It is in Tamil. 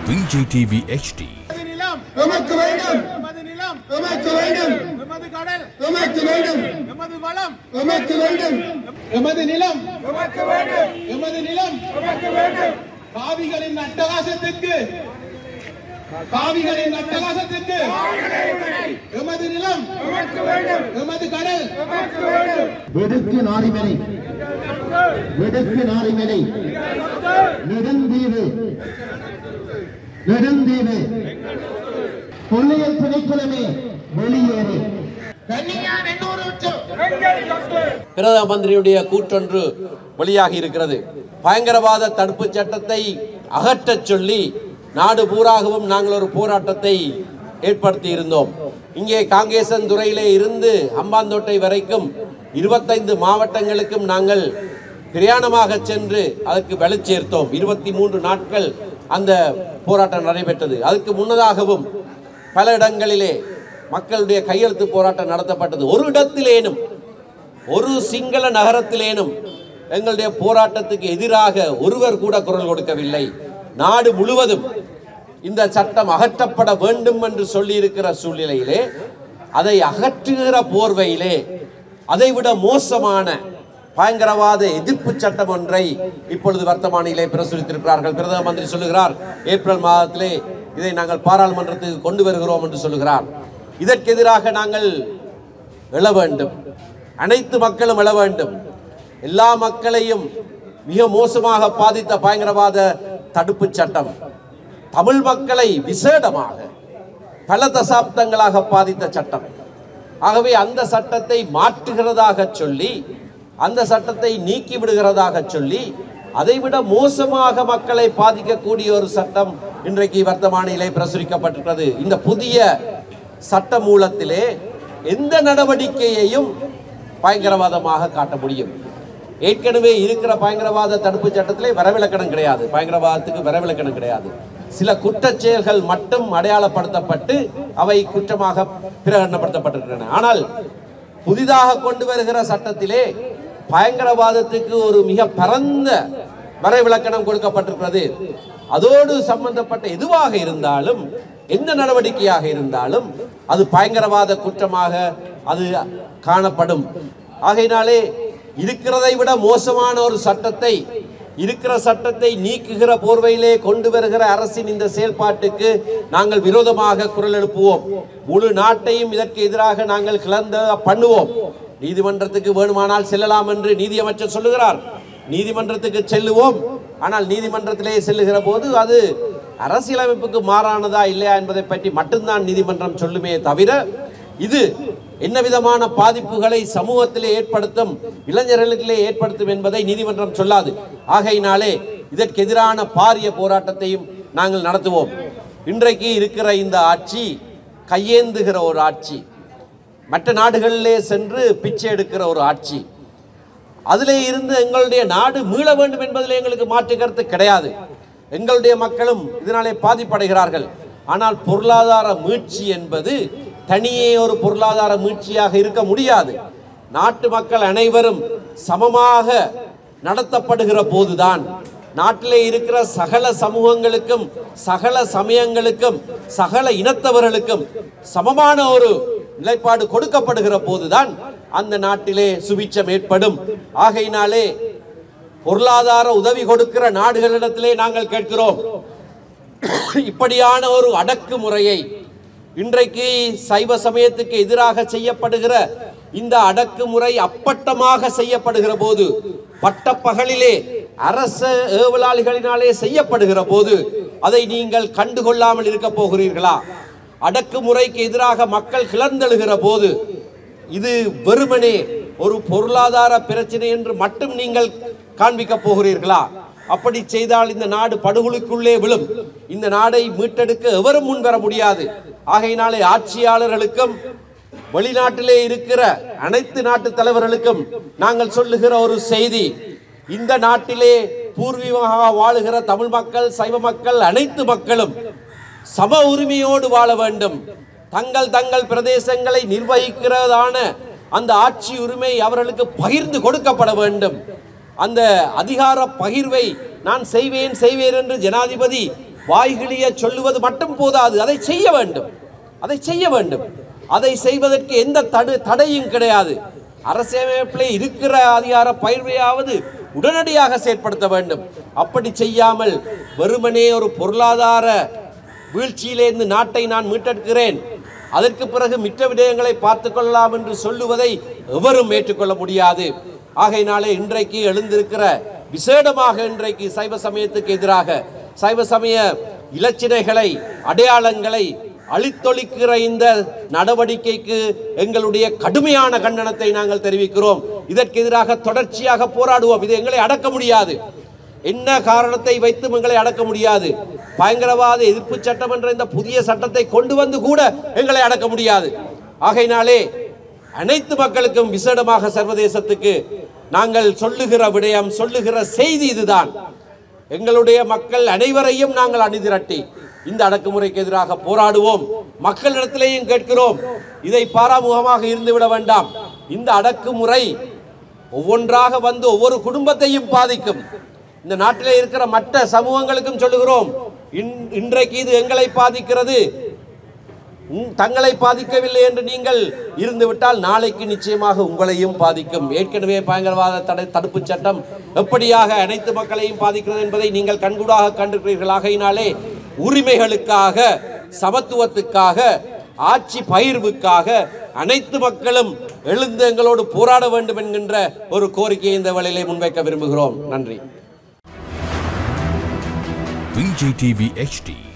விஜய் டிவி HD எமது நிலம் எமக்கு வேண்டும் எமது நிலம் எமக்கு வேண்டும் எமது கடல் எமக்கு வேண்டும் எமது வளம் எமக்கு வேண்டும் எமது நிலம் எமக்கு வேண்டும் எமது நிலம் எமக்கு வேண்டும் பாவிகளின் அட்டகாசத்துக்கு பாவிகளின் அட்டகாசத்துக்கு எமது நிலம் எமக்கு வேண்டும் எமது கடல் எமக்கு வேண்டும் வெடுக்கு நாரிமலை வெடுக்கு நாரிமலை நெடுந்தீவு நெடுந்தீவு பொல்லியல் திணைக்களமே வெளியேறு பிரதம மந்திரியுடைய கூற்றொன்று வெளியாகி இருக்கிறது பயங்கரவாத தடுப்புச் சட்டத்தை அகற்றச் சொல்லி நாடு பூராகவும் நாங்கள் ஒரு போராட்டத்தை ஏற்படுத்தி இருந்தோம் இங்கே காங்கேசன் துறையிலே இருந்து அம்பாந்தோட்டை வரைக்கும் இருபத்தைந்து மாவட்டங்களுக்கும் நாங்கள் பிரயாணமாக சென்று அதற்கு வெளிச்சேர்த்தோம் இருபத்தி மூன்று நாட்கள் அந்த போராட்டம் நடைபெற்றது அதுக்கு முன்னதாகவும் பல இடங்களிலே மக்களுடைய கையெழுத்து போராட்டம் நடத்தப்பட்டது ஒரு இடத்திலேனும் ஒரு சிங்கள நகரத்திலேனும் எங்களுடைய போராட்டத்துக்கு எதிராக ஒருவர் கூட குரல் கொடுக்கவில்லை நாடு முழுவதும் இந்த சட்டம் அகற்றப்பட வேண்டும் என்று சொல்லியிருக்கிற சூழ்நிலையிலே அதை அகற்றுகிற போர்வையிலே அதைவிட மோசமான பயங்கரவாத எதிர்ப்பு சட்டம் ஒன்றை இப்பொழுது வர்த்தமானியிலே பிரசுரித்திருக்கிறார்கள் பிரதம மந்திரி சொல்லுகிறார் ஏப்ரல் மாதத்திலே இதை நாங்கள் பாராளுமன்றத்துக்கு கொண்டு வருகிறோம் என்று சொல்லுகிறார் இதற்கு எதிராக நாங்கள் எழ வேண்டும் அனைத்து மக்களும் எழ வேண்டும் எல்லா மக்களையும் மிக மோசமாக பாதித்த பயங்கரவாத தடுப்புச் சட்டம் தமிழ் மக்களை விசேடமாக பல தசாப்தங்களாக பாதித்த சட்டம் ஆகவே அந்த சட்டத்தை மாற்றுகிறதாக சொல்லி அந்த சட்டத்தை நீக்கி விடுகிறதாக சொல்லி அதைவிட மோசமாக மக்களை பாதிக்கக்கூடிய ஒரு சட்டம் இன்றைக்கு வர்த்தமானியிலே பிரசுரிக்கப்பட்டிருக்கிறது இந்த புதிய சட்ட மூலத்திலே எந்த நடவடிக்கையையும் பயங்கரவாதமாக காட்ட முடியும் ஏற்கனவே இருக்கிற பயங்கரவாத தடுப்பு சட்டத்திலே வரவிலக்கணம் கிடையாது பயங்கரவாதத்துக்கு வரவிலக்கணம் கிடையாது சில குற்றச் செயல்கள் மட்டும் அடையாளப்படுத்தப்பட்டு அவை குற்றமாக பிரகடனப்படுத்தப்பட்டிருக்கின்றன ஆனால் புதிதாக கொண்டு வருகிற சட்டத்திலே பயங்கரவாதத்துக்கு ஒரு மிக பரந்த வரைவிலக்கணம் கொடுக்கப்பட்டிருக்கிறது அதோடு சம்பந்தப்பட்ட எதுவாக இருந்தாலும் எந்த நடவடிக்கையாக இருந்தாலும் அது பயங்கரவாத குற்றமாக அது காணப்படும் ஆகையினாலே இருக்கிறதை விட மோசமான ஒரு சட்டத்தை இருக்கிற சட்டத்தை நீக்குகிற போர்வையிலே கொண்டு வருகிற அரசின் இந்த செயல்பாட்டுக்கு நாங்கள் விரோதமாக குரல் எழுப்புவோம் முழு நாட்டையும் இதற்கு எதிராக நாங்கள் கிளந்த பண்ணுவோம் நீதிமன்றத்துக்கு வேணுமானால் செல்லலாம் என்று நீதியமைச்சர் சொல்லுகிறார் நீதிமன்றத்துக்கு செல்லுவோம் ஆனால் நீதிமன்றத்திலே செல்லுகிற போது அது அரசியலமைப்புக்கு மாறானதா இல்லையா என்பதை பற்றி மட்டும்தான் நீதிமன்றம் சொல்லுமே தவிர இது என்ன விதமான பாதிப்புகளை சமூகத்திலே ஏற்படுத்தும் இளைஞர்களுக்கிலே ஏற்படுத்தும் என்பதை நீதிமன்றம் சொல்லாது ஆகையினாலே இதற்கு எதிரான பாரிய போராட்டத்தையும் நாங்கள் நடத்துவோம் இன்றைக்கு இருக்கிற இந்த ஆட்சி கையேந்துகிற ஒரு ஆட்சி மற்ற நாடுகளிலே சென்று பிச்சை எடுக்கிற ஒரு ஆட்சி அதிலே இருந்து எங்களுடைய நாடு மீள வேண்டும் என்பதில் எங்களுக்கு மாற்று கருத்து கிடையாது எங்களுடைய மக்களும் இதனாலே பாதிப்படைகிறார்கள் ஆனால் பொருளாதார மீட்சி என்பது தனியே ஒரு பொருளாதார மீட்சியாக இருக்க முடியாது நாட்டு மக்கள் அனைவரும் சமமாக நடத்தப்படுகிற போதுதான் நாட்டிலே இருக்கிற சகல சமூகங்களுக்கும் சகல சமயங்களுக்கும் சகல இனத்தவர்களுக்கும் சமமான ஒரு நிலைப்பாடு கொடுக்கப்படுகிற போதுதான் அந்த நாட்டிலே சுபிச்சம் ஏற்படும் ஆகையினாலே பொருளாதார உதவி கொடுக்கிற நாடுகளிடத்திலே நாங்கள் கேட்கிறோம் இப்படியான ஒரு அடக்குமுறையை இன்றைக்கு சைவ சமயத்துக்கு எதிராக செய்யப்படுகிற இந்த அடக்குமுறை அப்பட்டமாக செய்யப்படுகிற போது பட்டப்பகலிலே அரச ஏவலாளிகளினாலே செய்யப்படுகிற போது அதை நீங்கள் கண்டுகொள்ளாமல் இருக்க போகிறீர்களா அடக்குமுறைக்கு எதிராக மக்கள் கிளர்ந்தெழுகிற போது இது வெறுமனே ஒரு பொருளாதார பிரச்சனை என்று மட்டும் நீங்கள் காண்பிக்க போகிறீர்களா அப்படி செய்தால் இந்த நாடு படுகொலுக்குள்ளே விழும் இந்த நாடை மீட்டெடுக்க எவரும் முன்வர முடியாது ஆகையினாலே ஆட்சியாளர்களுக்கும் வெளிநாட்டிலே இருக்கிற அனைத்து நாட்டு தலைவர்களுக்கும் நாங்கள் சொல்லுகிற ஒரு செய்தி இந்த நாட்டிலே பூர்வீகமாக வாழுகிற தமிழ் மக்கள் சைவ மக்கள் அனைத்து மக்களும் சம உரிமையோடு வாழ வேண்டும் தங்கள் தங்கள் பிரதேசங்களை நிர்வகிக்கிறதான அந்த ஆட்சி உரிமை அவர்களுக்கு பகிர்ந்து கொடுக்கப்பட வேண்டும் அந்த அதிகார பகிர்வை நான் செய்வேன் செய்வேன் என்று ஜனாதிபதி வாய்கிழிய சொல்லுவது மட்டும் போதாது அதை செய்ய வேண்டும் அதை செய்ய வேண்டும் அதை செய்வதற்கு எந்த தடு தடையும் கிடையாது அரசியலமைப்பிலே இருக்கிற அதிகார பயிர்வையாவது உடனடியாக செயற்படுத்த வேண்டும் அப்படி செய்யாமல் வெறுமனே ஒரு பொருளாதார வீழ்ச்சியிலிருந்து நாட்டை நான் மீட்டெடுக்கிறேன் அதற்கு பிறகு மித்த விடயங்களை பார்த்து கொள்ளலாம் என்று சொல்லுவதை எவரும் ஏற்றுக்கொள்ள முடியாது ஆகையினாலே இன்றைக்கு எழுந்திருக்கிற விசேடமாக இன்றைக்கு சைவ சமயத்துக்கு எதிராக சைவ சமய இலச்சினைகளை அடையாளங்களை அழித்தொழிக்கிற இந்த நடவடிக்கைக்கு எங்களுடைய கடுமையான கண்டனத்தை நாங்கள் தெரிவிக்கிறோம் இதற்கு எதிராக தொடர்ச்சியாக போராடுவோம் இது எங்களை அடக்க முடியாது என்ன காரணத்தை வைத்து எங்களை அடக்க முடியாது பயங்கரவாத எதிர்ப்பு சட்டம் என்ற இந்த புதிய சட்டத்தை கொண்டு வந்து கூட எங்களை அடக்க முடியாது ஆகையினாலே அனைத்து மக்களுக்கும் விசேடமாக சர்வதேசத்துக்கு நாங்கள் சொல்லுகிற விடயம் சொல்லுகிற செய்தி இதுதான் எங்களுடைய மக்கள் அனைவரையும் நாங்கள் அணிதிரட்டி இந்த அடக்குமுறைக்கு எதிராக போராடுவோம் மக்களிடத்திலேயும் கேட்கிறோம் இதை பாராமுகமாக இருந்துவிட வேண்டாம் இந்த அடக்குமுறை ஒவ்வொன்றாக வந்து ஒவ்வொரு குடும்பத்தையும் பாதிக்கும் இந்த நாட்டிலே இருக்கிற மற்ற சமூகங்களுக்கும் சொல்லுகிறோம் இன்- இன்றைக்கு இது எங்களை பாதிக்கிறது உம், தங்களை பாதிக்கவில்லை என்று நீங்கள் இருந்துவிட்டால் நாளைக்கு நிச்சயமாக உங்களையும் பாதிக்கும் ஏற்கனவே பயங்கரவாத தடை தடுப்புச் சட்டம் எப்படியாக அனைத்து மக்களையும் பாதிக்கிறது என்பதை நீங்கள் கண்கூடாக கண்டிருக்கிறீர்கள் ஆகையினாலே உரிமைகளுக்காக சமத்துவத்துக்காக ஆட்சி பகிர்வுக்காக அனைத்து மக்களும் எழுந்து எங்களோடு போராட வேண்டும் என்கின்ற ஒரு கோரிக்கையை இந்த வேளையிலே முன்வைக்க விரும்புகிறோம் நன்றி VJTV HD